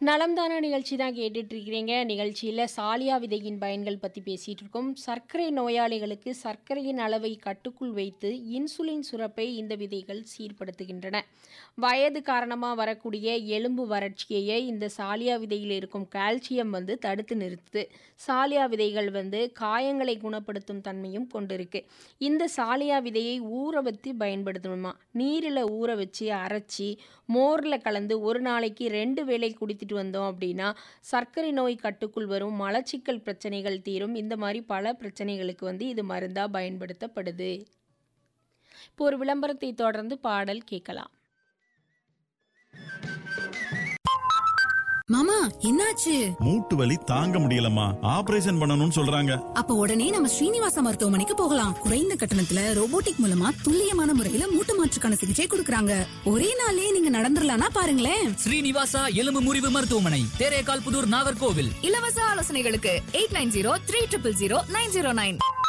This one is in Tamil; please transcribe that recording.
நலம்தானா நிகழ்ச்சி தான் கேட்டுட்டு இருக்கிறீங்க நிகழ்ச்சியில் சாலியா விதையின் பயன்கள் பற்றி பேசிகிட்டு இருக்கோம் சர்க்கரை நோயாளிகளுக்கு சர்க்கரையின் அளவை கட்டுக்குள் வைத்து இன்சுலின் சுரப்பை இந்த விதைகள் சீர்படுத்துகின்றன வயது காரணமாக வரக்கூடிய எலும்பு வறட்சியையே இந்த சாலியா விதையில் இருக்கும் கால்சியம் வந்து தடுத்து நிறுத்துது சாலியா விதைகள் வந்து காயங்களை குணப்படுத்தும் தன்மையும் கொண்டிருக்கு இந்த சாலியா விதையை ஊற வச்சு பயன்படுத்தணுமா நீரில் ஊற வச்சு அரைச்சி மோரில் கலந்து ஒரு நாளைக்கு ரெண்டு வேளை குடித்துட்டு வந்தோம் அப்படின்னா சர்க்கரை நோய் கட்டுக்குள் வரும் மலச்சிக்கல் பிரச்சனைகள் தீரும் இந்த மாதிரி பல பிரச்சனைகளுக்கு வந்து இது மருந்தாக பயன்படுத்தப்படுது இப்போ ஒரு விளம்பரத்தை தொடர்ந்து பாடல் கேட்கலாம் மாமா என்னாச்சு மூட்டு வலி தாங்க முடியலம்மா ஆபரேஷன் பண்ணணும்னு சொல்றாங்க அப்ப உடனே நம்ம ஸ்ரீனிவாச மருத்துவமனைக்கு போகலாம் குறைந்த கட்டணத்துல ரோபோட்டிக் மூலமா துல்லியமான முறையில மூட்டு மாற்றுக்கான சிகிச்சை கொடுக்கறாங்க ஒரே நாளே நீங்க நடந்துடலாம்னா பாருங்களேன் ஸ்ரீனிவாசா எலும்பு முறிவு மருத்துவமனை தேரேகால் புதூர் நாகர்கோவில் இலவச ஆலோசனைகளுக்கு eight nine zero three triple zero nine zero nine